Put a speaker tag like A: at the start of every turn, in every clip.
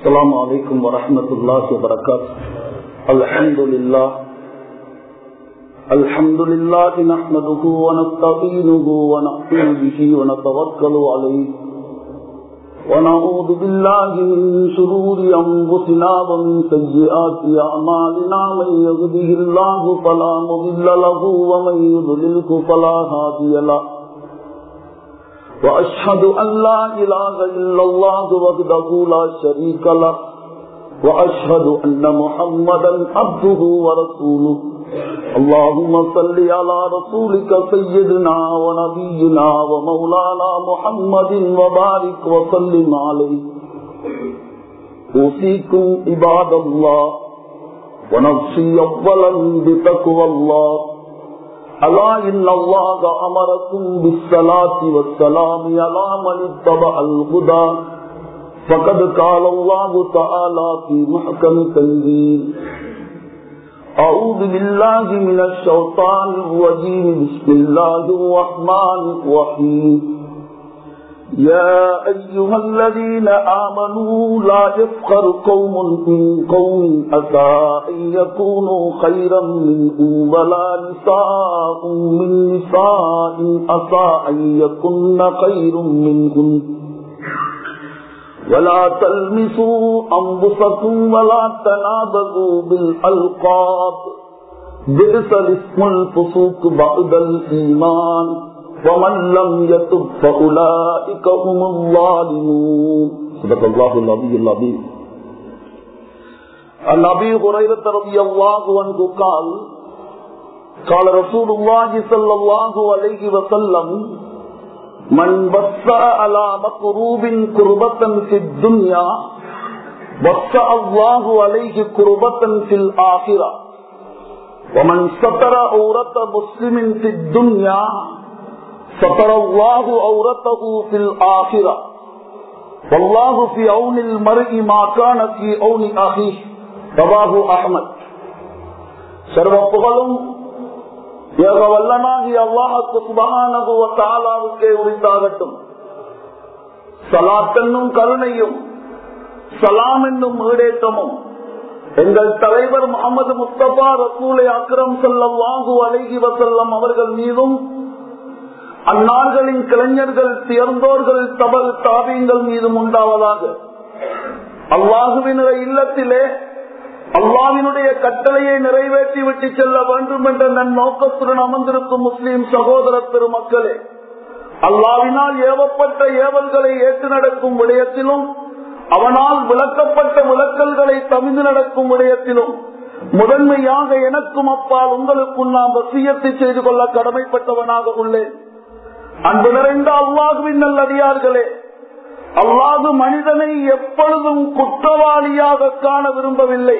A: السلام عليكم ورحمة الله وبركاته الحمد لله الحمد لله نحمده ونستعينه ونؤمن به ونتوكل عليه ونعوذ بالله من شرور أنفسنا ومن سيئات أعمالنا من يهده الله فلا مضل له ومن يضلله فلا هادي له وأشهد أن لا إله إلا الله وحده لا شريك له وأشهد أن محمدا عبده ورسوله اللهم صل على رسولك سيدنا ونبينا ومولانا محمد وبارك وسلم عليه أوصيكم عباد الله ونفسي أولا بتقوى الله ألا إن الله أمركم بالصلاة والسلام على من اتبع الهدى فقد قال الله تعالى في محكم تنزيل أعوذ بالله من الشيطان الرجيم بسم الله الرحمن الرحيم يا أيها الذين آمنوا لا يفخر قوم من قوم أسى أن يكونوا خيرا منهم ولا نساء من نساء أسى أن يكن خير منهم ولا تلمسوا أنفسكم ولا تنابذوا بالألقاب بئس الاسم الفسوق بعد الإيمان ومن لم يتب فأولئك هم الظالمون صدق الله العلي العظيم عن أبي هريرة رضي الله عنه قال قال رسول الله صلى الله عليه وسلم من وسع على مقروب كربة في الدنيا وسع الله عليه كربة في الآخرة ومن ستر عورة مسلم في الدنيا ستر الله عورته في الآخرة والله في عون المرء ما كان في عون أخيه رواه أحمد சர்வ புகழும் ஏக வல்லனாகி அல்லாஹுக்கு சுபகானதுவ தாலாவுக்கே உரித்தாகட்டும் சலாத்தென்னும் கருணையும் சலாம் என்னும் ஈடேற்றமும் எங்கள் தலைவர் முகமது முஸ்தபா ரசூலை அக்ரம் செல்லம் வாங்கு அழகி வசல்லம் அவர்கள் மீதும் அந்நாள்களின் கலைஞர்கள் தேர்ந்தோர்கள் தபல் தாவியங்கள் மீதும் உண்டாவதாக அல்லாஹுவினுடைய இல்லத்திலே அல்லாவினுடைய கட்டளையை நிறைவேற்றி விட்டு செல்ல வேண்டும் என்ற நன்னோக்கத்துடன் அமர்ந்திருக்கும் முஸ்லீம் சகோதர பெருமக்களே அல்லாவினால் ஏவப்பட்ட ஏவல்களை ஏற்று நடக்கும் விடயத்திலும் அவனால் விளக்கப்பட்ட விளக்கல்களை தமிழ்ந்து நடக்கும் விடயத்திலும் முதன்மையாக எனக்கும் அப்பால் உங்களுக்கும் நாம் வசியத்தை செய்து கொள்ள கடமைப்பட்டவனாக உள்ளேன் அன்பு நிறைந்த அல்லாஹுவின் நல்லடியார்களே அல்லாது மனிதனை எப்பொழுதும் குற்றவாளியாக காண விரும்பவில்லை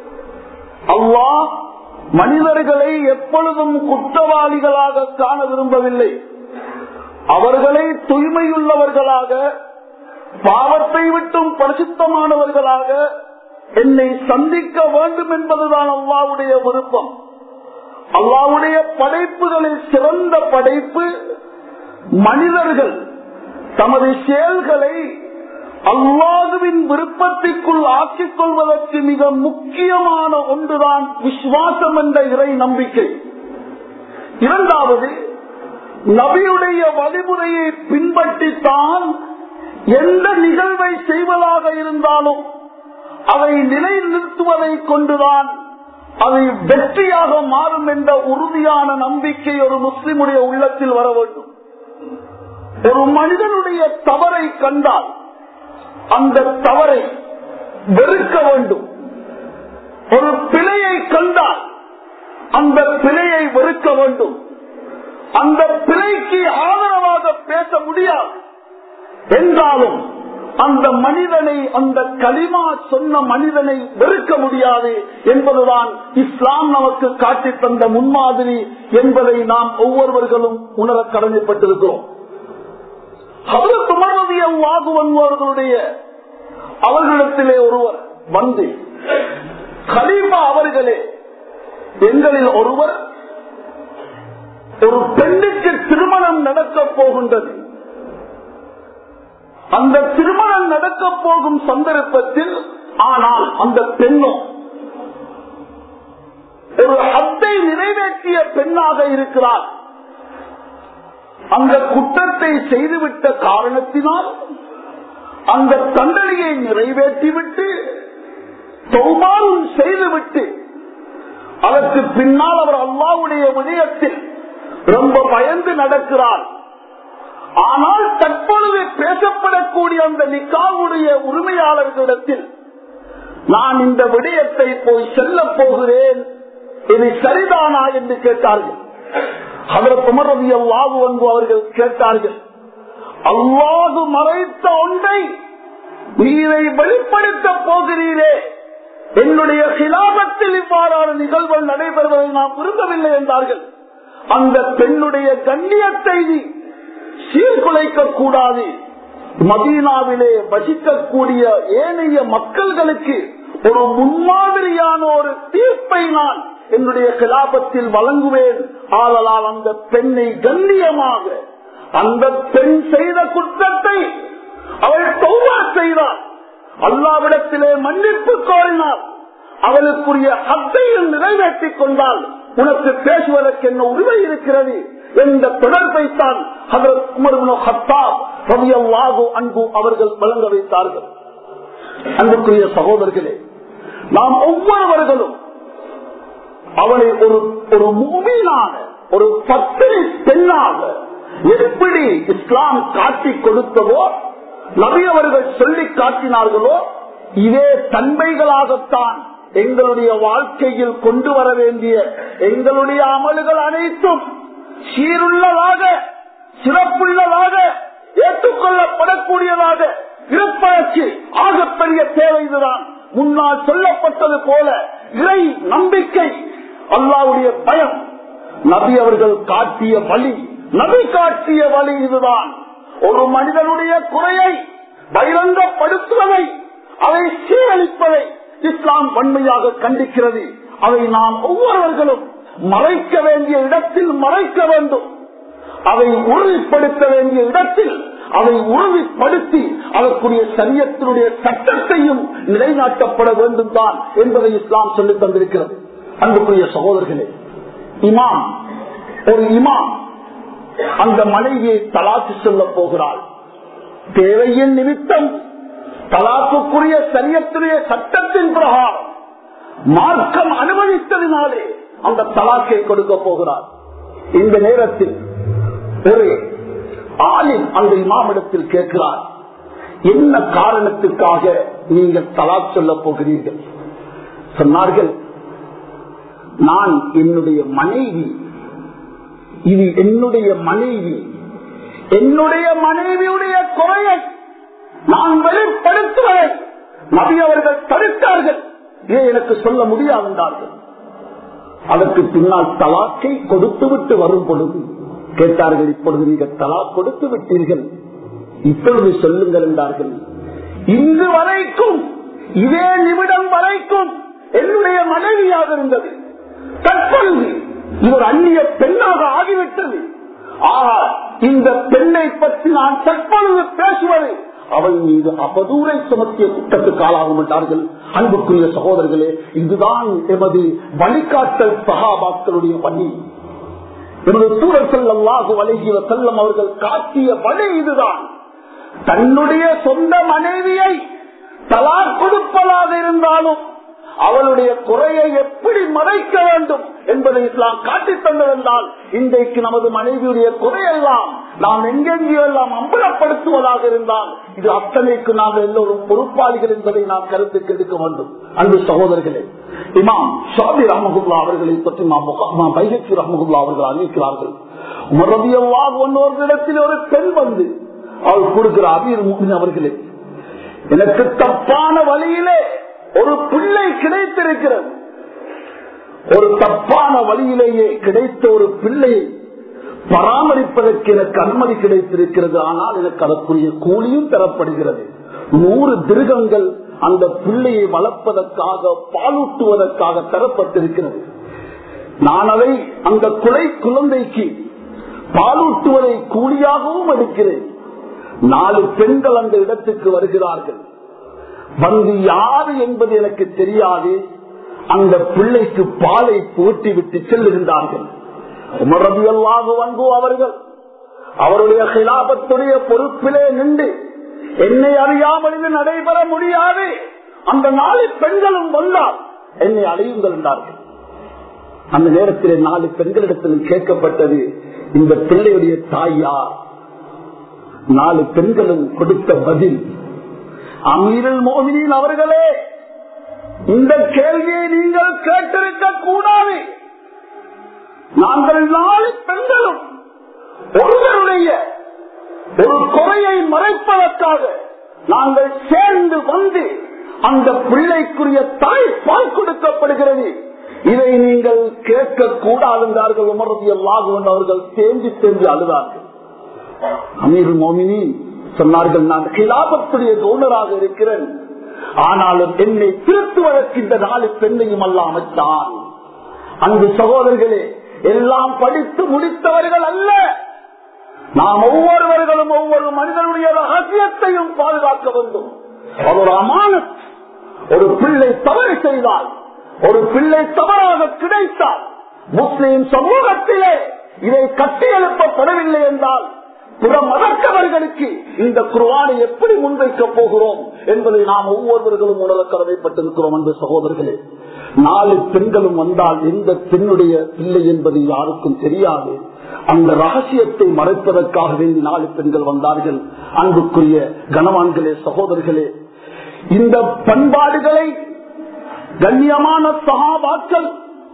A: அல்லாஹ் மனிதர்களை எப்பொழுதும் குற்றவாளிகளாக காண விரும்பவில்லை அவர்களை தூய்மையுள்ளவர்களாக பாவத்தை விட்டும் பரிசுத்தமானவர்களாக என்னை சந்திக்க வேண்டும் என்பதுதான் அல்லாவுடைய விருப்பம் அல்லாவுடைய படைப்புகளில் சிறந்த படைப்பு மனிதர்கள் தமது செயல்களை அல்லாதுவின் விருப்பத்திற்குள் ஆக்கிக் கொள்வதற்கு மிக முக்கியமான ஒன்றுதான் விசுவாசம் என்ற இறை நம்பிக்கை இரண்டாவது நபியுடைய வழிமுறையை பின்பற்றித்தான் எந்த நிகழ்வை செய்வதாக இருந்தாலும் அதை நிலைநிறுத்துவதை கொண்டுதான் அது வெற்றியாக மாறும் என்ற உறுதியான நம்பிக்கை ஒரு முஸ்லிமுடைய உள்ளத்தில் வர வேண்டும் ஒரு மனிதனுடைய தவறை கண்டால் அந்த தவறை வெறுக்க வேண்டும் ஒரு பிழையை கண்டால் அந்த பிழையை வெறுக்க வேண்டும் அந்த பிழைக்கு ஆதரவாக பேச முடியாது என்றாலும் அந்த மனிதனை அந்த களிமா சொன்ன மனிதனை வெறுக்க முடியாது என்பதுதான் இஸ்லாம் நமக்கு காட்டி தந்த முன்மாதிரி என்பதை நாம் ஒவ்வொருவர்களும் உணர கடமைப்பட்டிருக்கிறோம் அவர்களுடைய அவர்களிடத்திலே ஒருவர் வந்து கலீஃபா அவர்களே எங்களில் ஒருவர் ஒரு பெண்ணுக்கு திருமணம் நடக்கப் போகின்றது அந்த திருமணம் நடக்க போகும் சந்தர்ப்பத்தில் ஆனால் அந்த பெண்ணும் ஒரு ஹத்தை நிறைவேற்றிய பெண்ணாக இருக்கிறார் அந்த குற்றத்தை செய்துவிட்ட காரணத்தினால் அந்த தண்டனையை நிறைவேற்றிவிட்டு தௌபாவும் செய்துவிட்டு அதற்கு பின்னால் அவர் அல்லாவுடைய விடயத்தில் ரொம்ப பயந்து நடக்கிறார் ஆனால் தற்பொழுது பேசப்படக்கூடிய அந்த நிக்காவுடைய உரிமையாளர்களிடத்தில் நான் இந்த விடயத்தை போய் செல்ல போகிறேன் இது சரிதானா என்று கேட்டார்கள் அவர் குமரவி அல்லாஹு என்று அவர்கள் கேட்டார்கள் அல்லாது மறைத்த ஒன்றை நீரை வெளிப்படுத்த போகிறீரே என்னுடைய சிலாபத்தில் இவ்வாறான நிகழ்வுகள் நடைபெறுவதை நாம் விரும்பவில்லை என்றார்கள் அந்த பெண்ணுடைய கண்ணியத்தை நீ சீர்குலைக்க கூடாது மதீனாவிலே வசிக்கக்கூடிய ஏனைய மக்கள்களுக்கு ஒரு முன்மாதிரியான ஒரு தீர்ப்பை நான் என்னுடைய கிலாபத்தில் வழங்குவேன் ஆதலால் அந்த பெண்ணை கண்ணியமாக அந்த பெண் செய்த குற்றத்தை அவள் தௌவா செய்தார் அல்லாவிடத்திலே மன்னிப்பு கோரினார் அவளுக்குரிய அத்தையில் நிறைவேற்றிக் கொண்டால் உனக்கு பேசுவதற்கு என்ன உரிமை இருக்கிறது என்ற தொடர்பைத்தான் அன்பு அவர்கள் வழங்க வைத்தார்கள் அன்புக்குரிய சகோதரர்களே நாம் ஒவ்வொருவர்களும் அவளை ஒரு ஒரு மூமீனாக ஒரு பத்திரி பெண்ணாக எப்படி இஸ்லாம் காட்டி கொடுத்ததோ நபி அவர்கள் சொல்லி காட்டினார்களோ இதே தன்மைகளாகத்தான் எங்களுடைய வாழ்க்கையில் கொண்டு வர வேண்டிய எங்களுடைய அமல்கள் அனைத்தும் சீருள்ளதாக சிறப்புள்ளதாக ஏற்றுக்கொள்ளப்படக்கூடியதாக இருப்பதற்கு ஆகப்பெரிய தேவை இதுதான் முன்னால் சொல்லப்பட்டது போல இறை நம்பிக்கை அல்லாவுடைய பயம் நபி அவர்கள் காட்டிய வழி நபி காட்டிய வழி இதுதான் ஒரு மனிதனுடைய குறையை பகிரங்கப்படுத்துவதை அதை சீரழிப்பதை இஸ்லாம் வன்மையாக கண்டிக்கிறது அதை நாம் ஒவ்வொருவர்களும் மறைக்க வேண்டிய இடத்தில் மறைக்க வேண்டும் அதை உறுதிப்படுத்த வேண்டிய இடத்தில் அதை உறுதிப்படுத்தி அதற்குரிய சரியத்தினுடைய சட்டத்தையும் நிலைநாட்டப்பட வேண்டும் தான் என்பதை இஸ்லாம் சொல்லித் தந்திருக்கிறது அன்புக்குரிய சகோதரர்களே இமாம் ஒரு இமாம் அந்த மனைவியை தலாக்கு சொல்ல போகிறாள் தேவையின் நிமித்தம் தலாக்குக்குரிய சரியத்துடைய சட்டத்தின் பிரகாரம் மார்க்கம் அனுமதித்ததினாலே அந்த தலாக்கை கொடுக்க போகிறார் இந்த நேரத்தில் ஒரு ஆளின் அந்த இமாமிடத்தில் கேட்கிறார் என்ன காரணத்துக்காக நீங்கள் தலாக் சொல்ல போகிறீர்கள் சொன்னார்கள் நான் என்னுடைய மனைவி இது என்னுடைய மனைவி என்னுடைய மனைவியுடைய குறையை நான் வெளிப்படுத்துவதை நபி அவர்கள் தடுத்தார்கள் ஏன் எனக்கு சொல்ல முடியாது என்றார்கள் அதற்கு பின்னால் தலாக்கை கொடுத்து விட்டு வரும் பொழுது கேட்டார்கள் இப்பொழுது நீங்கள் தலா கொடுத்து விட்டீர்கள் இப்பொழுது சொல்லுங்கள் என்றார்கள் இன்று வரைக்கும் இதே நிமிடம் வரைக்கும் என்னுடைய மனைவியாக இருந்தது தற்பொழுது இவர் அந்நிய பெண்ணாக ஆகிவிட்டது ஆகா இந்த பெண்ணை பற்றி நான் தற்பொழுது பேசுவது அவள் மீது அவதூரை சுமத்திய குற்றத்துக்கு ஆளாகும் விட்டார்கள் அன்புக்குரிய சகோதரர்களே இதுதான் எமது வழிகாட்டல் சகாபாக்களுடைய வழி எமது சூழல் செல்லமாக வழங்கிய செல்லம் அவர்கள் காட்டிய வழி இதுதான் தன்னுடைய சொந்த மனைவியை தலா கொடுப்பதாக இருந்தாலும் அவளுடைய குறையை எப்படி மறைக்க வேண்டும் என்பதை இஸ்லாம் காட்டித் தந்ததென்றால் இன்றைக்கு நமது மனைவியுடைய குறையெல்லாம் நாம் எங்கெங்கேயோ எல்லாம் அம்பலப்படுத்துவதாக இருந்தால் இது அத்தனைக்கு நாங்கள் எல்லோரும் பொறுப்பாளிகள் என்பதை நாம் கருத்துக்கு எடுக்க வேண்டும் அன்பு சகோதரர்களே இமாம் ஷாபி ரஹமகுல்லா அவர்களை பற்றி நாம் பைகத்தி ரஹமகுல்லா அவர்கள் அறிவிக்கிறார்கள் மரபியவாக ஒன்னோர்களிடத்தில் ஒரு பெண் வந்து அவள் கொடுக்கிற அபீர் முகின் அவர்களே எனக்கு தப்பான வழியிலே ஒரு பிள்ளை கிடைத்திருக்கிறது ஒரு தப்பான வழியிலேயே கிடைத்த ஒரு பிள்ளையை பராமரிப்பதற்கு எனக்கு அனுமதி கிடைத்திருக்கிறது ஆனால் எனக்கு அதற்குரிய கூலியும் தரப்படுகிறது நூறு திருகங்கள் அந்த பிள்ளையை வளர்ப்பதற்காக பாலூட்டுவதற்காக தரப்பட்டிருக்கிறது நான் அதை அந்த குலை குழந்தைக்கு பாலூட்டுவதை கூலியாகவும் எடுக்கிறேன் நாலு பெண்கள் அந்த இடத்துக்கு வருகிறார்கள் வந்து யாரு என்பது எனக்கு தெரியாது அந்த பிள்ளைக்கு பாலை போட்டி விட்டு செல்லுகின்றார்கள் உமரபியல்லாக வங்கு அவர்கள் அவருடைய கிலாபத்துடைய பொறுப்பிலே நின்று என்னை அறியாமல் இது நடைபெற முடியாது அந்த நாலு பெண்களும் வந்தால் என்னை அடையுங்கள் என்றார்கள் அந்த நேரத்தில் நாலு பெண்களிடத்தில் கேட்கப்பட்டது இந்த பிள்ளையுடைய தாய் யார் நாலு பெண்களும் கொடுத்த பதில் அமீரல் மோகினின் அவர்களே இந்த கேள்வியை நீங்கள் கேட்டிருக்க கூடாது நாங்கள் நாலு பெண்களும் ஒருவருடைய ஒரு குறையை மறைப்பதற்காக நாங்கள் சேர்ந்து வந்து அந்த பிள்ளைக்குரிய தாய் பால் கொடுக்கப்படுகிறது இதை நீங்கள் கேட்க கூடாது என்றார்கள் உமரதி அல்லாஹுவன் அவர்கள் தேம்பி தேம்பி அழுதார்கள் அமீர் மோமினி சொன்னார்கள் நான் கிலாபத்துடைய கவுனராக இருக்கிறேன் ஆனாலும் என்னை திருத்துவதற்கு இந்த நாலு பெண்ணையும் அல்ல அமைத்தான் அங்கு சகோதரர்களே எல்லாம் படித்து முடித்தவர்கள் அல்ல நாம் ஒவ்வொருவர்களும் ஒவ்வொரு மனிதனுடைய ரகசியத்தையும் பாதுகாக்க வேண்டும் அது ஒரு அமானத் ஒரு பிள்ளை தவறு செய்தால் ஒரு பிள்ளை தவறாக கிடைத்தால் முஸ்லிம் சமூகத்திலே இதை கட்டியெழுப்பப்படவில்லை என்றால் புற மதக்கவர்களுக்கு இந்த குர்வானை எப்படி முன்வைக்க போகிறோம் என்பதை நாம் ஒவ்வொருவர்களும் உணர கடமைப்பட்டிருக்கிறோம் என்று சகோதரர்களே நாலு பெண்களும் வந்தால் எந்த பெண்ணுடைய பிள்ளை என்பது யாருக்கும் தெரியாது அந்த ரகசியத்தை மறைப்பதற்காக வேண்டி நாலு பெண்கள் வந்தார்கள் அன்புக்குரிய கனவான்களே சகோதரர்களே இந்த பண்பாடுகளை கண்ணியமான சகாபாக்கள்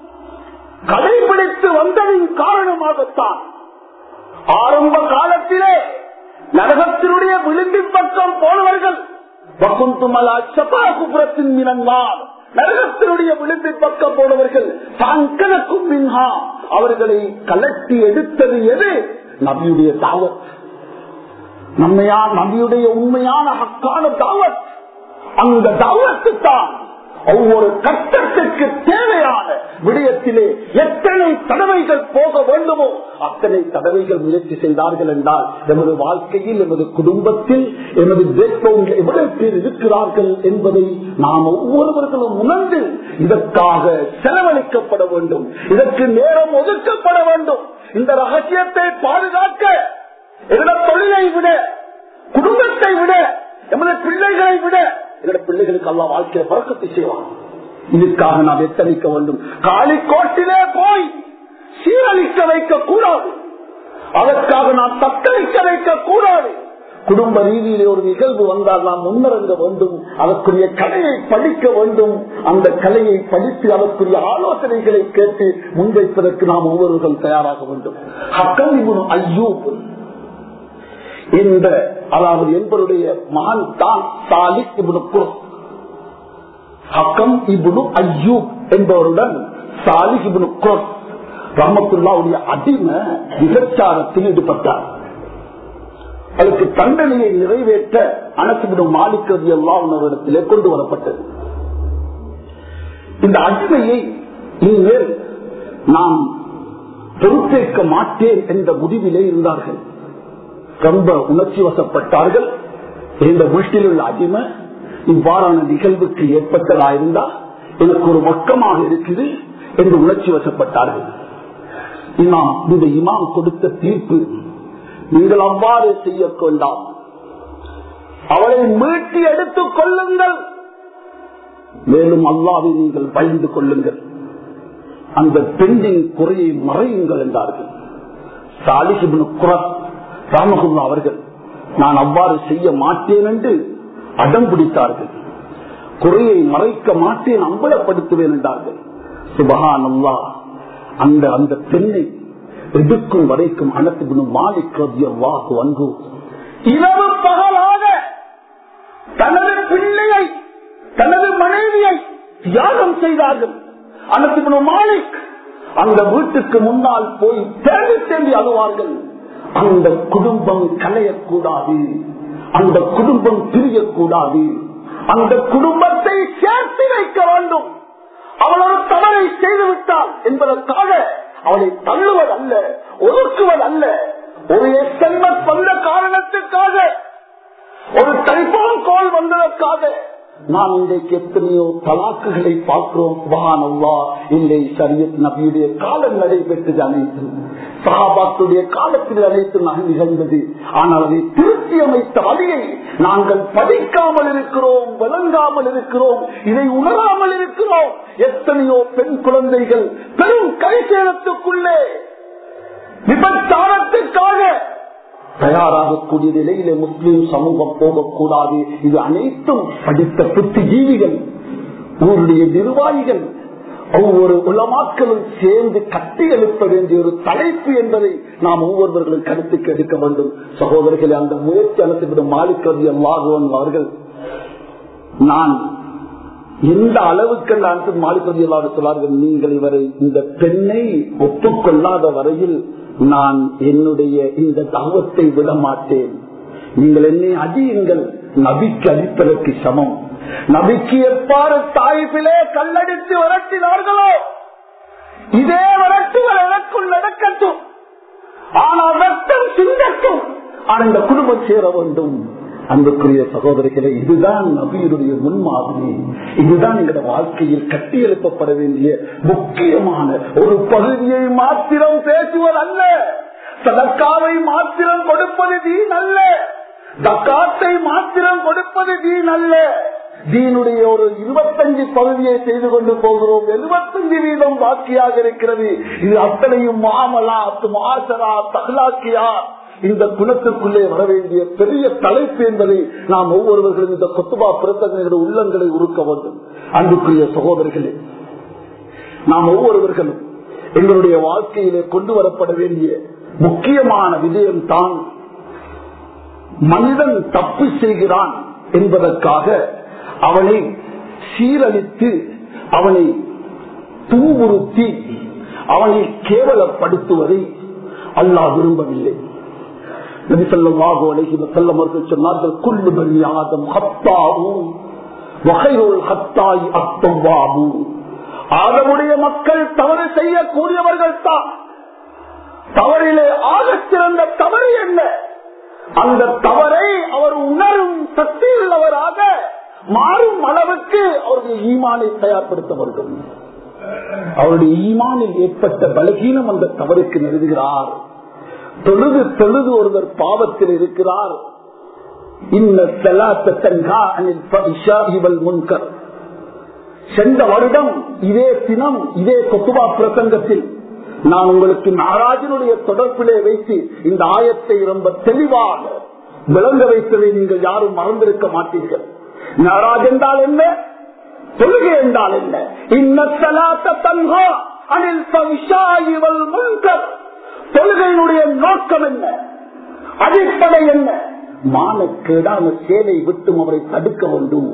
A: கடைபிடித்து வந்ததின் காரணமாகத்தான் ஆரம்ப காலத்திலே நரகத்தினுடைய விளிம்பின் பக்கம் போனவர்கள் குப்புறத்தின் மினங்கார் நரகத்தினுடைய விளிம்பின் பக்கம் போனவர்கள் தங்கனக்கும் மின்ஹா அவர்களை கலட்டி எடுத்தது எது நபியுடைய தாவத் நம்மையா நபியுடைய உண்மையான ஹக்கான தாவத் அந்த தாவத்து தான் ஒவ்வொரு கட்டத்திற்கு தேவையான விடயத்திலே எத்தனை தடவைகள் போக வேண்டுமோ அத்தனை தடவைகள் முயற்சி செய்தார்கள் என்றால் எமது வாழ்க்கையில் எமது குடும்பத்தில் எமது பேக்ரவுண்டில் எவ்வளவு பேர் இருக்கிறார்கள் என்பதை நாம் ஒவ்வொருவர்களும் உணர்ந்து இதற்காக செலவழிக்கப்பட வேண்டும் இதற்கு நேரம் ஒதுக்கப்பட வேண்டும் இந்த ரகசியத்தை பாதுகாக்க எங்களோட தொழிலை விட குடும்பத்தை விட எமது பிள்ளைகளை விட எங்களோட பிள்ளைகளுக்கு அல்லா வாழ்க்கையை பறக்கத்தை செய்வான் இதுக்காக நாம் எத்தனைக்க வேண்டும் காலிக்கோட்டிலே போய் சீரழிக்க வைக்க கூடாது அதற்காக நாம் தத்தளிக்க வைக்க கூடாது குடும்ப ரீதியிலே ஒரு நிகழ்வு வந்தால் நாம் முன்னிறங்க வேண்டும் அதற்குரிய கலையை படிக்க வேண்டும் அந்த கலையை படித்து அதற்குரிய ஆலோசனைகளை கேட்டு முன்வைப்பதற்கு நாம் ஒவ்வொருவரும் தயாராக வேண்டும் ஹக்கம் ஐயூப் என்ற அதாவது என்பவருடைய மகன் தான் சாலிக் இபுனு குர் ஹக்கம் இபுனு ஐயூப் என்பவருடன் சாலிக் இபுனு குர் ரஹமத்துல்லாவுடைய அடிமை விபச்சாரத்தில் ஈடுபட்டார் அதுக்கு தண்டனையை நிறைவேற்ற அனசுவிடும் மாலிக்கதி எல்லாவிடத்திலே கொண்டு வரப்பட்டது இந்த அடிமையை இனிமேல் நாம் பொறுப்பேற்க மாட்டேன் என்ற முடிவிலே இருந்தார்கள் ரொம்ப உணர்ச்சி வசப்பட்டார்கள் இந்த வீட்டில் உள்ள அடிமை இவ்வாறான நிகழ்வுக்கு ஏற்பட்டதா இருந்தா எனக்கு ஒரு வக்கமாக இருக்குது என்று உணர்ச்சி வசப்பட்டார்கள் இமாம் இந்த இமாம் கொடுத்த தீர்ப்பு நீங்கள் அவ்வாறு செய்ய கொண்டாம் அவளை மீட்டி எடுத்துக் கொள்ளுங்கள் மேலும் அல்லாவை நீங்கள் பயந்து கொள்ளுங்கள் அந்த பெண்ணின் குறையை மறையுங்கள் என்றார்கள் சாலிஹிபின் குரத் ராமகுல்லா அவர்கள் நான் அவ்வாறு செய்ய மாட்டேன் என்று அடம் பிடித்தார்கள் குறையை மறைக்க மாட்டேன் அம்பலப்படுத்துவேன் என்றார்கள் சுபகான் அல்லா அந்த அந்த பெண்ணை எடுக்கும் வரைக்கும் அனத்துபின் மாலிக் வாக்கு அன்பு இரவு பகலாக தனது பிள்ளையை தனது மனைவியை தியாகம் செய்தார்கள் அனத்துபின் மாலிக் அந்த வீட்டுக்கு முன்னால் போய் தேடி தேடி அழுவார்கள் அந்த குடும்பம் கலையக்கூடாது அந்த குடும்பம் பிரியக்கூடாது அந்த குடும்பத்தை சேர்த்து வைக்க வேண்டும் அவள் ஒரு தவறை செய்துவிட்டாள் என்பதற்காக அவளை தள்ளுவதல்ல ஒதுக்குவதல்ல ஒரு எஸ்எம்எஸ் வந்த காரணத்துக்காக ஒரு டெலிபோன் கால் வந்ததற்காக நாம் இன்றைக்கு எத்தனையோ தலாக்குகளை பார்க்கிறோம் சுபஹானல்லா இல்லை சரியத் நபியுடைய காலம் நடைபெற்றது அனைத்து சஹாபாத்துடைய காலத்தில் அனைத்து நகை நிகழ்ந்தது ஆனால் அதை திருத்தி அமைத்த வழியை நாங்கள் படிக்காமல் இருக்கிறோம் விளங்காமல் இருக்கிறோம் இதை உணராமல் இருக்கிறோம் எத்தனையோ பெண் குழந்தைகள் பெரும் கைசேலத்துக்குள்ளே விபச்சாரத்துக்காக தயாராகக்கூடிய நிலையிலே முஸ்லிம் சமூகம் போகக்கூடாது இது அனைத்தும் படித்த புத்திஜீவிகள் ஊருடைய நிர்வாகிகள் ஒவ்வொரு உலமாக்களும் சேர்ந்து கட்டி எழுப்ப வேண்டிய ஒரு தலைப்பு என்பதை நாம் ஒவ்வொருவர்களும் கருத்துக்கு எடுக்க வேண்டும் சகோதரர்களை அந்த முயற்சி அனுப்பிவிடும் மாலிக்கதி அல்லாகுவன் அவர்கள் நான் எந்த அளவுக்கு நான் மாலிப்பதி எல்லாரும் சொல்லார்கள் நீங்கள் இவரை இந்த பெண்ணை ஒப்புக்கொள்ளாத வரையில் நான் என்னுடைய இந்த தவத்தை விட மாட்டேன் நீங்கள் என்னை அடியுங்கள் நபிக்கு அடிப்பதற்கு சமம் நபிக்கு எப்பாறு தாய்ப்பிலே கல்லடித்து விரட்டினார்களோ இதே விரட்டுகள் எனக்குள் நடக்கட்டும் ஆனால் ரத்தம் சிந்தட்டும் ஆனால் இந்த குடும்பம் சேர வேண்டும் அன்புக்குரிய சகோதரிகளே இதுதான் நபியுடைய முன்மாதிரி இதுதான் எங்களோட வாழ்க்கையில் கட்டி எழுப்பப்பட வேண்டிய முக்கியமான ஒரு பகுதியை மாத்திரம் பேசுவது அல்ல சதக்காவை மாத்திரம் கொடுப்பது தீன் அல்ல தக்காத்தை மாத்திரம் கொடுப்பது தீன் அல்ல தீனுடைய ஒரு இருபத்தஞ்சு பகுதியை செய்து கொண்டு போகிறோம் எழுபத்தஞ்சு வீதம் பாக்கியாக இருக்கிறது இது அத்தனையும் மாமலா மாசரா தகலாக்கியா இந்த குணத்திற்குள்ளே வர வேண்டிய பெரிய தலைப்பு என்பதை நாம் ஒவ்வொருவர்களும் இந்த கொத்துபா பிரத்தங்களுடைய உள்ளங்களை உருக்க வேண்டும் அன்புக்குரிய சகோதரர்களே நாம் ஒவ்வொருவர்களும் எங்களுடைய வாழ்க்கையிலே கொண்டு வரப்பட வேண்டிய முக்கியமான விஜயம் தான் மனிதன் தப்பு செய்கிறான் என்பதற்காக அவனை சீரழித்து அவனை துன்புறுத்தி அவனை கேவலப்படுத்துவதை அல்லாஹ் விரும்பவில்லை நபிசல்லாஹு அலைஹி வஸல்லம் அவர்கள் சொன்னார்கள் குல்லு பனி ஆதம் ஹத்தாவும் வகைரோல் ஹத்தாய் அத்தவாபு ஆதமுடைய மக்கள் தவறு செய்யக்கூடியவர்கள் தான் தவறிலே ஆகச் சிறந்த தவறு என்ன அந்த தவறை அவர் உணரும் சக்தி உள்ளவராக மாறும் அளவுக்கு அவருடைய ஈமானை தயார்படுத்த வேண்டும் அவருடைய ஈமானில் ஏற்பட்ட பலகீனம் அந்த தவறுக்கு நிறுவுகிறார் தொழுது தொழுது ஒருவர் பாவத்தில் இருக்கிறார் முன்கர் சென்ற வருடம் இதே தினம் இதே கொத்துவா பிரசங்கத்தில் நான் உங்களுக்கு நாராஜனுடைய தொடர்பிலே வைத்து இந்த ஆயத்தை ரொம்ப தெளிவாக விளங்க வைத்ததை நீங்கள் யாரும் மறந்திருக்க மாட்டீர்கள் நாராஜ் என்றால் என்ன தொழுகை என்றால் என்ன இன்னத்தலாத்த தங்கா அனில் பவிஷாயிவல் முன்கர் தொழுகையினுடைய நோக்கம் என்ன அடிப்படை என்ன மானக்கேடான சேலை விட்டும் அவரை தடுக்க வேண்டும்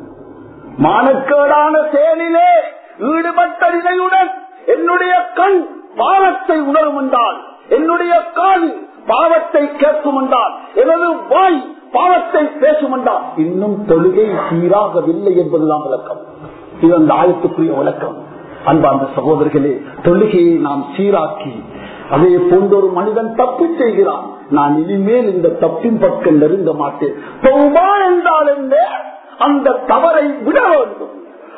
A: மானக்கேடான செயலிலே ஈடுபட்ட நிலையுடன் என்னுடைய கண் பாவத்தை உணரும் என்றால் என்னுடைய கால் பாவத்தை கேட்கும் என்றால் எனது வாய் பாவத்தை பேசும் என்றால் இன்னும் தொழுகை சீராகவில்லை என்பதுதான் விளக்கம் இது அந்த ஆயத்துக்குரிய விளக்கம் அன்பார்ந்த சகோதரர்களே தொழுகையை நாம் சீராக்கி அதே போன்ற ஒரு மனிதன் தப்பு செய்கிறான் நான் இனிமேல் இந்த தப்பின் பக்கம் நெருங்க மாட்டேன் என்றால் என்ன அந்த தவறை விட வேண்டும்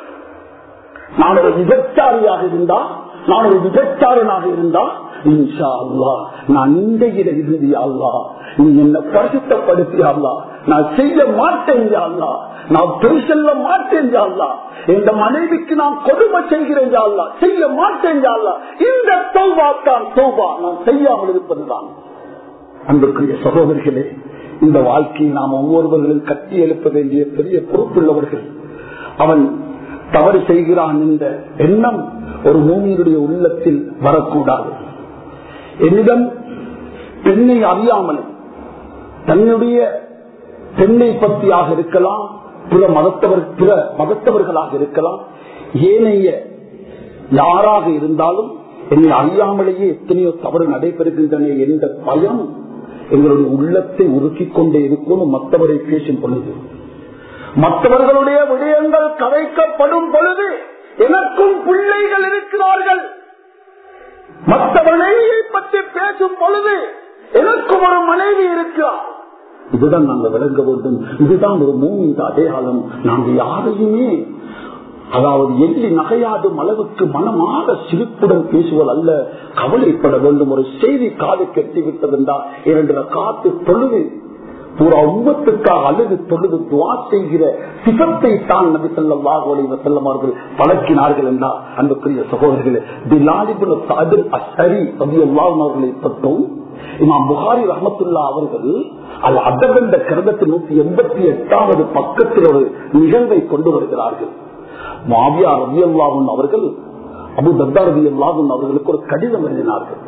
A: நான் ஒரு விபச்சாரியாக இருந்தா நான் ஒரு விபச்சாரனாக இருந்தா இன்ஷா அல்லா நான் இந்த இட இறுதி அல்லா நீ என்ன பரிசுத்தப்படுத்தி அல்லா நான் செய்ய மாட்டேன் அல்லா நான் பொய் செல்ல மாட்டேன் அல்லா இந்த மனைவிக்கு நான் கொடுமை செய்கிறேன் அல்லா செய்ய மாட்டேன் அல்லா இந்த தௌபா தான் தௌபா நான் செய்யாமல் இருப்பதுதான் அன்புக்குரிய சகோதரிகளே இந்த வாழ்க்கையை நாம் ஒவ்வொருவர்களும் கட்டி எழுப்ப வேண்டிய பெரிய பொறுப்புள்ளவர்கள் அவன் தவறு செய்கிறான் என்ற எண்ணம் ஒரு மூமியினுடைய உள்ளத்தில் வரக்கூடாது என்னிடம் பெண்ணை அறியாமல் தன்னுடைய பெண்ணை பற்றியாக இருக்கலாம் பிற மதத்தவர் பிற மதத்தவர்களாக இருக்கலாம் ஏனைய யாராக இருந்தாலும் என்னை அறியாமலேயே எத்தனையோ தவறு நடைபெறுகின்றன என்ற பயம் எங்களுடைய உள்ளத்தை உருக்கிக் கொண்டே இருக்கும் மற்றவரை பேசும் பொழுது மற்றவர்களுடைய விடயங்கள் கதைக்கப்படும் பொழுது எனக்கும் பிள்ளைகள் இருக்கிறார்கள் மற்ற மனைவியை பற்றி பேசும் பொழுது எனக்கும் ஒரு மனைவி இருக்கிறார் இதுதான் நாங்கள் விளங்க வேண்டும் இதுதான் ஒரு மூமிந்த அடையாளம் நாங்கள் யாரையுமே அதாவது எள்ளி நகையாடும் அளவுக்கு மனமாக சிரிப்புடன் பேசுவது அல்ல கவலைப்பட வேண்டும் ஒரு செய்தி காது கெட்டிவிட்டது என்றால் இரண்டு காத்து தொழுது பூரா உம்மத்துக்காக அழுது தொழுது துவா செய்கிற சிவத்தை தான் நபி சொல்லாஹ் செல்லம் அவர்கள் பழக்கினார்கள் என்றால் அன்புக்குரிய சகோதரர்களே பிலாலிபுல் சாதில் அசரி ரவி அவர்களை பற்றும் இமாம் புகாரி ரஹமத்துல்லா அவர்கள் அது அதப் என்ற கிரதத்தில் நூத்தி எண்பத்தி எட்டாவது பக்கத்தில் ஒரு நிகழ்வை கொண்டு வருகிறார்கள் மாவியா ரவி அல்லாஹன் அவர்கள் அபு தத்தா ரவி அல்லாஹன் அவர்களுக்கு ஒரு கடிதம் எழுதினார்கள்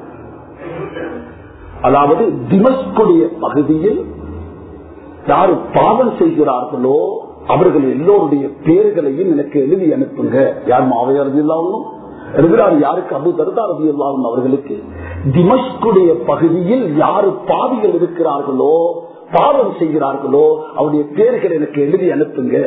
A: அதாவது திமஸ்குடைய பகுதியில் யாரு பாவம் செய்கிறார்களோ அவர்கள் எல்லோருடைய பேர்களையும் எனக்கு எழுதி அனுப்புங்க யார் மாவையா ரவி அல்லாவும் எழுதுகிறார் யாருக்கு அபு தர்தா ரவி அல்லாவும் அவர்களுக்கு திமஸ்குடைய பகுதியில் யாரு பாவிகள் இருக்கிறார்களோ பாவம் செய்கிறார்களோ அவருடைய பேர்கள் எனக்கு எழுதி அனுப்புங்க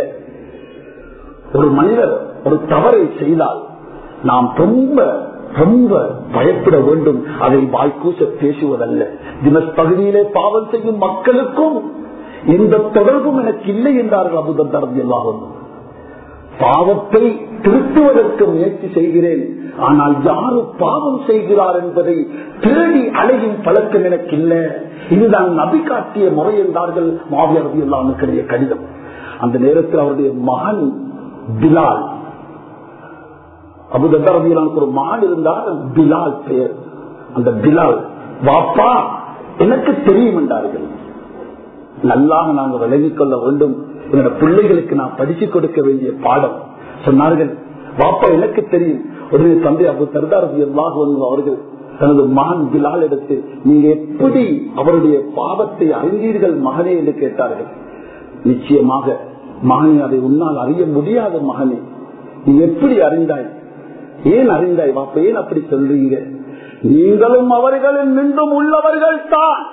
A: ஒரு மனிதர் ஒரு தவறை செய்தால் நாம் ரொம்ப ரொம்ப பயப்பட வேண்டும் அதை வாய்க்கூச பேசுவதல்ல தினஸ் பகுதியிலே பாவம் செய்யும் மக்களுக்கும் எந்த தொடர்பும் எனக்கு இல்லை என்றார்கள் அபுதர்தரது எல்லாரும் பாவத்தை திருத்துவதற்கு முயற்சி செய்கிறேன் ஆனால் யாரு பாவம் செய்கிறார் என்பதை தேடி அழகின் பழக்கம் எனக்கு இல்லை இதுதான் நபி காட்டிய முறை என்றார்கள் மாவியர் எல்லாமுடைய கடிதம் அந்த நேரத்தில் அவருடைய மகன் பிலால் அபுதரவியலானுக்கு ஒரு மகன் இருந்தால் பிலால் பெயர் அந்த பிலால் வாப்பா எனக்கு தெரியும் என்றார்கள் நல்லாக நாங்கள் விலகிக் கொள்ள வேண்டும் என்னோட பிள்ளைகளுக்கு நான் படிச்சு கொடுக்க வேண்டிய பாடம் சொன்னார்கள் வாப்பா எனக்கு தெரியும் உடனே தந்தை அபு சர்தாரதி அவர்கள் தனது மகன் பிலால் எடுத்து நீங்க எப்படி அவருடைய பாவத்தை அறிந்தீர்கள் மகனே என்று கேட்டார்கள் நிச்சயமாக மகனே அதை உன்னால் அறிய முடியாத மகனே நீ எப்படி அறிந்தாய் ஏன் அறிந்தாய் வாப்ப ஏன் அப்படி சொல்றீங்க நீங்களும் அவர்களில் நின்றும் உள்ளவர்கள் தான்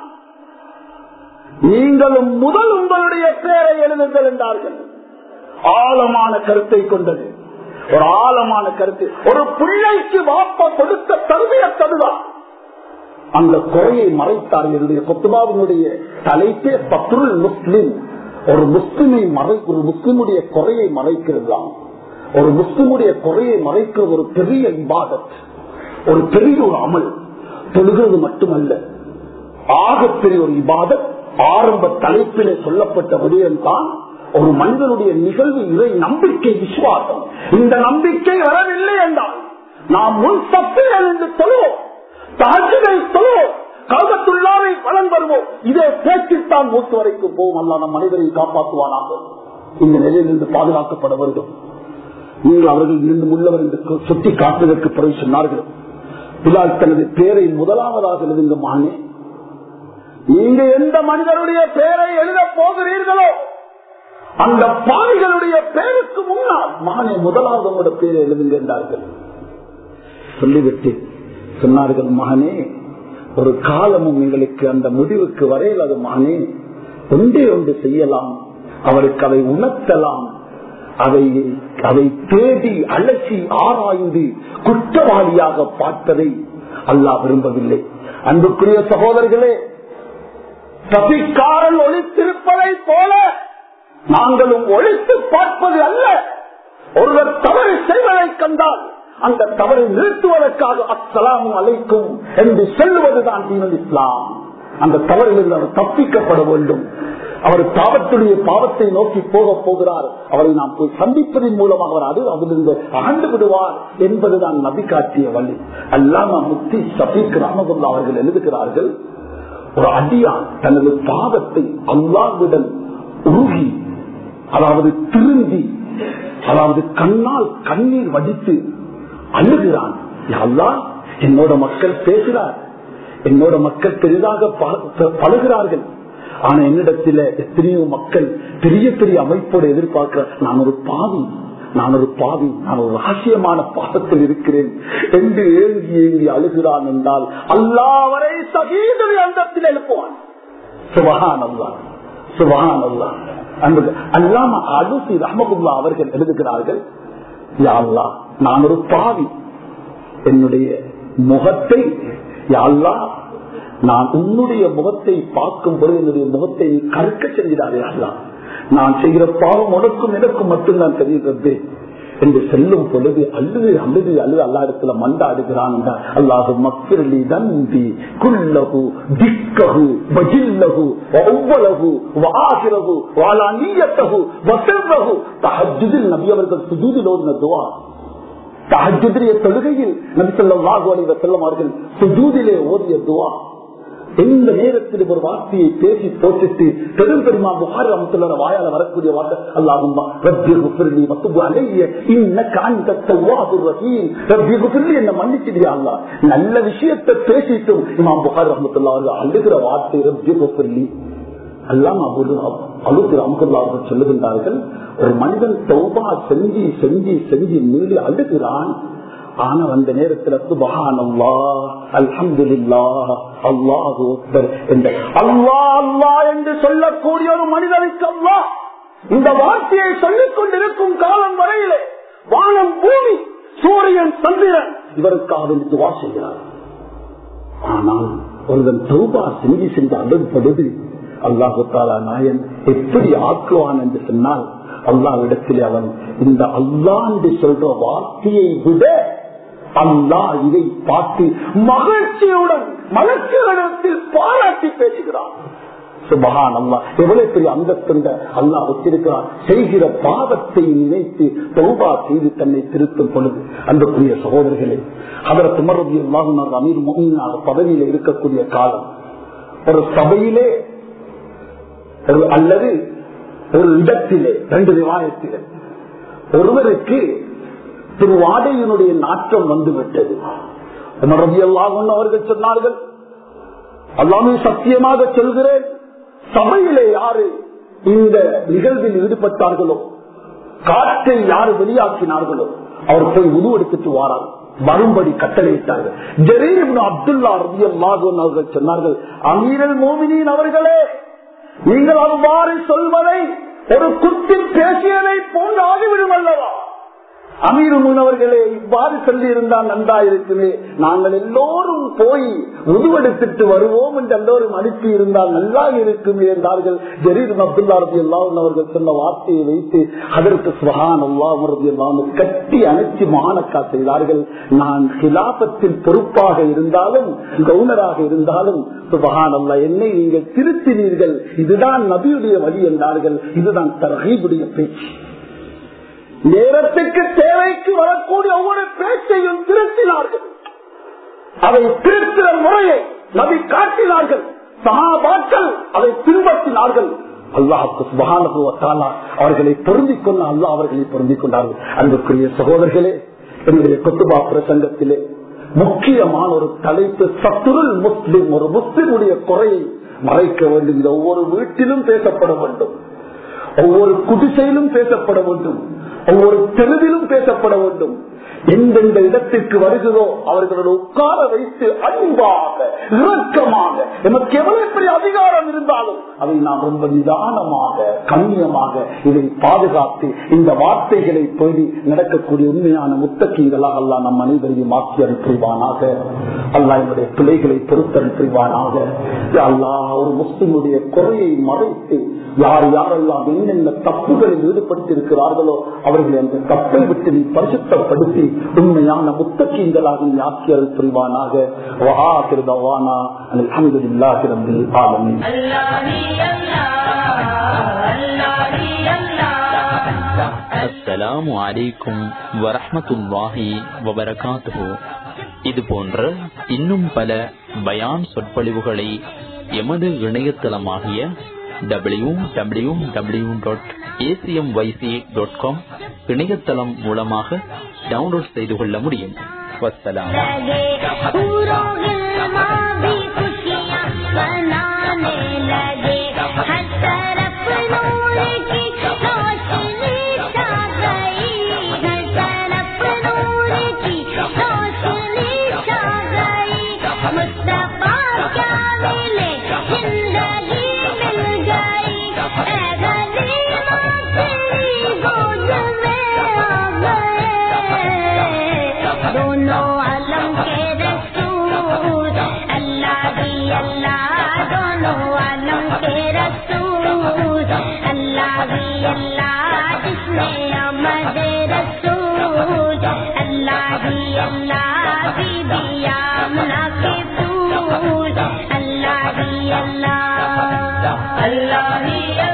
A: நீங்களும் முதல் உங்களுடைய பேரை எழுதுங்கள் என்றார்கள் ஆழமான கருத்தை கொண்டது ஒரு ஆழமான கருத்து ஒரு பிள்ளைக்கு வாப்ப கொடுத்த தருவியத்ததுதான் அந்த குறையை மறைத்தார் என்னுடைய கொத்துபாவினுடைய தலைப்பே பத்ருல் முஸ்லிம் ஒரு முஸ்லிமை மறை ஒரு முஸ்லிமுடைய குறையை மறைக்கிறது தான் ஒரு முஸ்லிமுடைய குறையை மறைக்கிறது ஒரு பெரிய இபாதத் ஒரு பெரிய ஒரு அமல் தொழுகிறது மட்டுமல்ல ஆகப்பெரிய ஒரு இபாதத் ஆரம்ப தலைப்பிலே சொல்லப்பட்ட விடயம் தான் ஒரு மனிதனுடைய நிகழ்வு இறை நம்பிக்கை விசுவாசம் இந்த நம்பிக்கை வரவில்லை என்றால் நாம் முன் சப்பில் எழுந்து சொல்லுவோம் தாஜுகளை சொல்லுவோம் கல்வத்துள்ளாவை வளம் வருவோம் இதே பேச்சில்தான் மூத்து வரைக்கும் போவோம் அல்ல நம் மனிதரை காப்பாற்றுவானாக இந்த நிலையிலிருந்து பாதுகாக்கப்பட வேண்டும் நீங்கள் அவர்கள் இருந்து உள்ளவர் என்று சுட்டி காட்டுவதற்கு பிறகு சொன்னார்கள் பிலால் தனது பேரை முதலாவதாக எழுதுங்க மானே நீங்க எந்த மனிதருடைய பெயரை எழுத போகிறீர்களோ அந்த பாவிகளுடைய பெயருக்கு முன்னால் மகனை முதலாவது உங்களோட பேரை எழுதுங்க என்றார்கள் சொல்லிவிட்டு சொன்னார்கள் மகனே ஒரு காலமும் எங்களுக்கு அந்த முடிவுக்கு வரையில் அது மகனே ஒன்றே ஒன்று செய்யலாம் அவருக்கு அதை உணர்த்தலாம் அதை அதை தேடி அலசி ஆராய்ந்து குற்றவாளியாக பார்த்ததை அல்லாஹ் விரும்பவில்லை அன்புக்குரிய சகோதரர்களே சபிக்காரன் ஒழித்திருப்பதை போல நாங்களும் ஒழித்து பார்ப்பது அல்ல ஒருவர் தவறு செய்வதை கண்டால் அந்த தவறை நிறுத்துவதற்காக அஸ்ஸலாமும் அழைக்கும் என்று சொல்லுவதுதான் தீனல் இஸ்லாம் அந்த தவறிலிருந்து அவர் தப்பிக்கப்பட வேண்டும் அவர் பாவத்துடைய பாவத்தை நோக்கி போக போகிறார் அவரை நாம் போய் சந்திப்பதன் மூலமாக அவர் அது அதிலிருந்து அகண்டு விடுவார் என்பதுதான் நபி காட்டிய வழி அல்லாம முக்தி சபீக் ரஹமதுல்லா அவர்கள் எழுதுகிறார்கள் ஒரு அடியான் தனது பாவத்தை அல்லாவிடம் உருகி அதாவது திருந்தி அதாவது கண்ணால் கண்ணீர் வடித்து அழுகிறான் அல்லா என்னோட மக்கள் பேசுகிறார் என்னோட மக்கள் பெரிதாக பழகிறார்கள் ஆனா என்னிடத்துல எத்தனையோ மக்கள் பெரிய பெரிய அமைப்போடு எதிர்பார்க்கிற நான் ஒரு பாவி நான் ஒரு பாவி நான் ஒரு ரகசியமான பாசத்தில் இருக்கிறேன் என்று ஏங்கி ஏங்கி அழுகிறான் என்றால் அல்லாவரை சகீதனை அந்தத்தில் எழுப்புவான் சுபகான் அல்லா சுபகான் அல்லா அல்லாம அலுசி ரஹமகுல்லா அவர்கள் எழுதுகிறார்கள் யாழ்லா நான் ஒரு பாவி என்னுடைய முகத்தை யாழ்லா நான் உன்னுடைய முகத்தை பார்க்கும் பொழுது என்னுடைய முகத்தை நீ கருக்க செஞ்சிடாதே அல்லா நான் செய்கிற பாவம் உனக்கும் எனக்கும் மட்டும்தான் தெரிகிறது என்று செல்லும் பொழுது அழுது அழுது அழுது அல்லா இடத்துல மண்டாடுகிறான் அல்லாஹு மக்கிரலி தந்தி குல்லகு திக்ககு வஜில்லகு ஒவ்வளவு வாகிரகு வாலானியத்தகு வசல்வகு தஹஜுதில் நபி அவர்கள் சுஜூதில் ஓடின துவா தஹஜுதிரிய தொழுகையில் நபி ஸல்லல்லாஹு அலைஹி வஸல்லம் அவர்கள் சுஜூதிலே ஓதிய துவா எந்த நேரத்தில் ஒரு வார்த்தையை பேசி போட்டுட்டு பெரும் பெருமா புகாரி அமத்துள்ள வாயால வரக்கூடிய வார்த்தை அல்லாஹும் ரப்பி குஃபிர்லி வத்துபு அலைய இன்னக அன்த தவ்வாபுர் ரஹீம் ரப்பி குஃபிர்லி என்ன மன்னிச்சிடியா அல்லாஹ் நல்ல விஷயத்தை பேசிட்டும் இமாம் புகாரி ரஹ்மத்துல்லாஹி அவர்கள் அழுகிற வார்த்தை ரப்பி குஃபிர்லி அல்லாம் அழுத்து அமுகல்லா அவர்கள் சொல்லுகின்றார்கள் ஒரு மனிதன் தௌபா செஞ்சு செஞ்சு செஞ்சு மீறி அழுகிறான் ஆனா அந்த நேரத்தில் சுபஹான் அல்லா அல்ஹம்துலில்லா அல்லாஹு அக்பர் என்ற அல்லா அல்லா என்று சொல்லக்கூடிய ஒரு மனிதனுக்கு அல்லா இந்த வார்த்தையை சொல்லிக் கொண்டிருக்கும் காலம் வரையிலே வானம் பூமி சூரியன் சந்திரன் இவருக்காக துவா செய்கிறார் ஆனால் ஒருவன் தௌபா செஞ்சு சென்று அழுப்பது அல்லாஹு தாலா நாயன் எப்படி ஆக்குவான் என்று சொன்னால் அல்லாவிடத்தில் அவன் இந்த அல்லா என்று சொல்ற வார்த்தையை விட அல்லா இதை பார்த்து மகிழ்ச்சியுடன் மலர்ச்சிகளிடத்தில் பாராட்டி பேசுகிறான் சுபகான் அல்லா எவ்வளவு பெரிய அந்தஸ்துண்ட அல்லா வச்சிருக்கிறான் செய்கிற பாவத்தை நினைத்து தௌபா செய்து தன்னை திருத்தும் பொழுது அன்புக்குரிய சகோதரர்களே அவர் துமரதி அல்லாஹுனார் அமீர் மோமினாக பதவியில் இருக்கக்கூடிய காலம் ஒரு சபையிலே அல்லது ஒரு இடத்திலே ரெண்டு விவாதத்திலே ஒருவருக்கு திருவாடையினுடைய நாற்றம் வந்து விட்டது அவர்கள் சொன்னார்கள் அல்லாமே சத்தியமாக சொல்கிறேன் சபையிலே யாரு இந்த நிகழ்வில் ஈடுபட்டார்களோ காற்றை யாரு வெளியாக்கினார்களோ அவர் போய் உரு எடுத்துட்டு வாரார் வரும்படி கட்டளையிட்டார்கள் ஜெரீம் அப்துல்லா ரபி அவர்கள் சொன்னார்கள் அமீரல் மோமினின் அவர்களே நீங்கள் அவ்வாறு சொல்வதை ஒரு குத்தி பேசியதை போன்று ஆகிவிடும் அல்லவா அமீர் முனவர்களே இவ்வாறு சொல்லி இருந்தால் நன்றாயிருக்குமே நாங்கள் எல்லோரும் போய் உருவெடுத்துட்டு வருவோம் என்று எல்லோரும் அனுப்பி இருந்தால் நல்லா இருக்குமே என்றார்கள் ஜரீர் அப்துல்லா ரபி அல்லாவும் அவர்கள் சொன்ன வார்த்தையை வைத்து அதற்கு சுஹான் அல்லாஹ் ரபி அல்லாவும் கட்டி அணைச்சி மானக்கா செய்தார்கள் நான் கிலாபத்தில் பொறுப்பாக இருந்தாலும் கவுனராக இருந்தாலும் சுபஹான் அல்லா என்னை நீங்கள் திருத்தினீர்கள் இதுதான் நபியுடைய வழி என்றார்கள் இதுதான் தரகீபுடைய பேச்சு நேரத்துக்கு தேவைக்கு வரக்கூடிய ஒவ்வொரு பேச்சையும் திருத்தினார்கள் அதை திருத்துற முறையை நபி காட்டினார்கள் சகாபாக்கள் அதை பின்பற்றினார்கள் அல்லாஹுக்கு சுபகான அவர்களை பொருந்திக் கொள்ள அல்லாஹ் அவர்களை பொருந்திக் கொண்டார்கள் அன்புக்குரிய சகோதரர்களே என்னுடைய கொத்துபா பிரசங்கத்திலே முக்கியமான ஒரு தலைப்பு சத்துருள் முஸ்லிம் ஒரு முஸ்லிமுடைய குறையை மறைக்க வேண்டும் இது ஒவ்வொரு வீட்டிலும் பேசப்பட வேண்டும் ஒவ்வொரு குடிசையிலும் பேசப்பட வேண்டும் ஒவ்வொரு தெருவிலும் பேசப்பட வேண்டும் எந்தெந்த இடத்திற்கு வருகிறதோ அவர்களோட உட்கார வைத்து அன்பாக இறக்கமாக நமக்கு எவ்வளவு பெரிய அதிகாரம் இருந்தாலும் அதை நாம் ரொம்ப நிதானமாக கண்ணியமாக இதை பாதுகாத்து இந்த வார்த்தைகளை பேடி நடக்கக்கூடிய உண்மையான முத்தக்கீங்களாக அல்லா நம் அனைவரையும் மாற்றி அனுப்புவானாக அல்லா என்னுடைய பிள்ளைகளை பொறுத்தனுப்புவானாக அல்லா ஒரு முஸ்லிமுடைய குறையை மறைத்து யார் யாரெல்லாம் என்னென்ன தப்புகளில் ஈடுபட்டு இருக்கிறார்களோ அவர்களை அந்த தப்பை விட்டு நீ பரிசுத்தப்படுத்தி உண்மையான முத்தக்கீங்களாக நீ ஆக்கியல் புரிவானாக வஹாகிருதவானா அல்ஹம்துலில்லாஹி ரப்பில் ஆலமீன்
B: அஸ்ஸலாமு அலைக்கும் வரஹ்மத்துல்லாஹி வபரகாத்துஹு இது போன்ற இன்னும் பல பயான் சொற்பொழிவுகளை எமது இணையதளமாகிய W W W dot ACM YC dot com இணையதளம் மூலமாக டவுன்லோட் செய்து கொள்ள முடியும் வசலாம்
C: दोनों आलम के रसूल अल्लाह यमुना के फूल अल्लाह ही अल्लाह अल्लाह ही